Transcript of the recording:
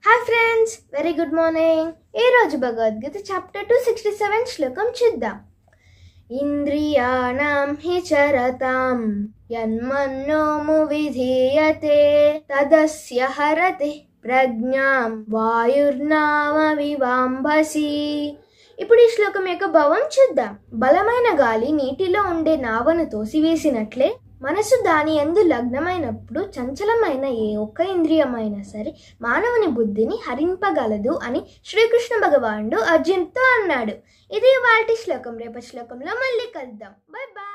hi friends very good morning ఈ రోజు Bhagavad Gita chapter two sixty seven శ్లోకం చూద్దాం ఇంద్రియాణం హి చరతాం యన్మన్నోము విధీయతే తదస్య హరతి ప్రజ్ఞాం వాయుర్నామ వివాంభసి ఇప్పుడు ఈ శ్లోకం యొక్క భావం చూద్దాం బలమైన గాలి నీటిలో ఉండే నావను తోసివేసినట్లే మనసు దాని ఎందు లగ్నమైనప్పుడు చంచలమైన ఏ ఒక్క ఇంద్రియమైనా సరే మానవుని బుద్ధిని హరింపగలదు అని శ్రీకృష్ణ భగవానుడు అర్జున్తో అన్నాడు ఇది వాటి శ్లోకం రేపటి శ్లోకంలో మళ్ళీ కలుద్దాం బాయ్ బాయ్